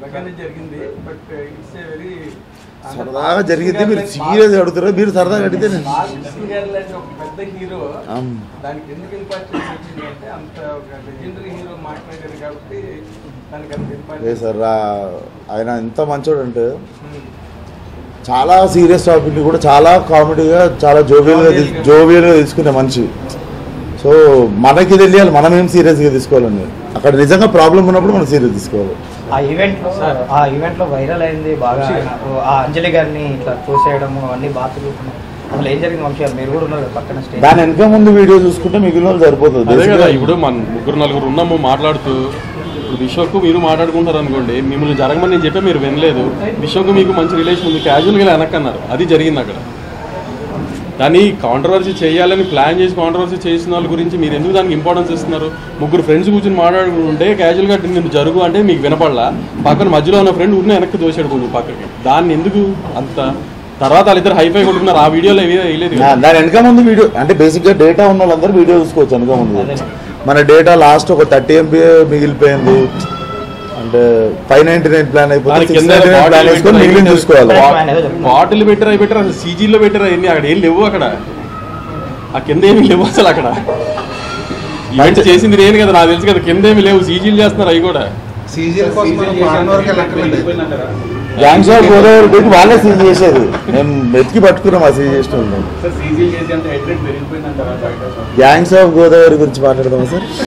బాగానే జరిగింది but it's a very సరదాగా జరిగింది మీరు సీరియస్ అడుగుతారు మీరు సరదాగా అడిగితే నేను గారు లాంటి ఒక పెద్ద హీరో ఆమ్. దానికి ఎందుకు ఇంపార్టెన్స్ వచ్చింది అంటే అంత ఒక లెజెండరీ హీరో మాట్లాడారు కాబట్టి దానికి అంత లేదు ఇంపార్టెన్స్ సార్ ఆ- ఆయన ఎంత మంచోడు అంటే చాలా సీరియస్ టాపిక్ని కూడా చాలా కామెడీగా చాలా జోవియల్గా తీ- జోవియల్గా తీసుకునే మనిషి సో మనకి తెలియాలి మనం ఏం సీరియస్గా తీసుకోవాలని అక్కడ నిజంగా ప్రాబ్లం ఉన్నప్పుడు మనం సీరియస్ తీసుకోవాలి ఆ ఈవెంట్ లో ఆ ఈవెంట్ లో వైరల్ అయింది బాగా ఆయన, ఆ అంజలి గారిని ఇట్లా చూసేయడము అన్ని బాగా తిరుగుతున్నాయి అసలు ఏం జరిగింది వంశీ గారు మీరు కూడా ఉన్నారు కదా పక్కన స్టేజ్ దాని వెనక ముందు వీడియో చూసుకుంటే మిగిలిన వాళ్ళు సరిపోతుంది అదే కదా Basically- ఇప్పుడు మన ముగ్గురు నలుగురు ఉన్నాము మాట్లాడుతూ ఇప్పుడు విశ్వకు మీరు మాట్లాడుకుంటారు అనుకోండి మిమ్మల్ని జరగమని నేను చెప్పే మీరు వినలేదు విశ్వకు మీకు మంచి రిలేషన్ ఉంది క్యాజువల్గా వెనక్కన్నారు అది జరిగింది అక్కడ కానీ కాంట్రవర్సీ చేయాలని ప్లాన్ చేసి కాంట్రవర్సీ చేసిన వాళ్ళ గురించి మీరు ఎందుకు దానికి ఇంపార్టెన్స్ ఇస్తున్నారు ముగ్గురు ఫ్రెండ్స్ కూర్చొని మాట్లాడుకుంటుంటే క్యాజువల్గా నేను జరుగు అంటే మీకు వినపడలా పక్కన మధ్యలో ఉన్న ఫ్రెండ్ ఉన్న వెనక్కి దోశాడు కొంచెం పక్కకి దాన్ని ఎందుకు అంత తర్వాత వాళ్ళిద్దరు హైఫై కొట్టుకున్నారు ఆ వీడియోలో ఏమీ వేయలేదు నా- దాని వెనక ముందు వీడియో అంటే బేసిక్గా డేటా ఉన్న వాళ్ళందరూ వీడియో చూసుకోవచ్చు వెనక ముందు అదే. మన డేటా లాస్ట్ ఒక థర్టీ ఎంబీ మిగిలిపోయింది అంటే ఫైవ్ నైన్టీ నైన్ ప్లాన్ అయిపోతే దాని సిక్స్ కింద నైన్టీ నైన్ ప్లాన్ బాటిల్ వేసుకొని పెట్టారు, మిగిలిన చూసుకోవాలి పెట్టారు. ఏదో చెప్తున్నా. బాటిల్ పెట్టారు అవి పెట్టారు అసలు సీజీలో పెట్టారు అవన్నీ అక్కడ ఏం లేవు అక్కడ ఆ కింద ఏమి లేవు అసలు అక్కడ ఈవెంట్ చేసింది నేను కదా నాకు తెలుసు కదా కింద ఏమి లేవు సీజీలు చేస్తున్నారు అవి కూడా సీజీల కోసం మనం ఫారెన్ వరకు వెళ్ళక్కర్లేదు గ్యాంగ్స్ ఆఫ్ గోదావరి గురించి వాళ్ళే సీజ్ చేసేది మేము వెతికి పట్టుకున్నాం ఆ సీజ్ చేసిన వాళ్ళని సీజీ చేసి అంత హెడ్ రేట్ పెరిగిపోయిందంటారా బయట గ్యాంగ్స్ ఆఫ్ గోదావరి గురించి మాట్లాడదామా సార్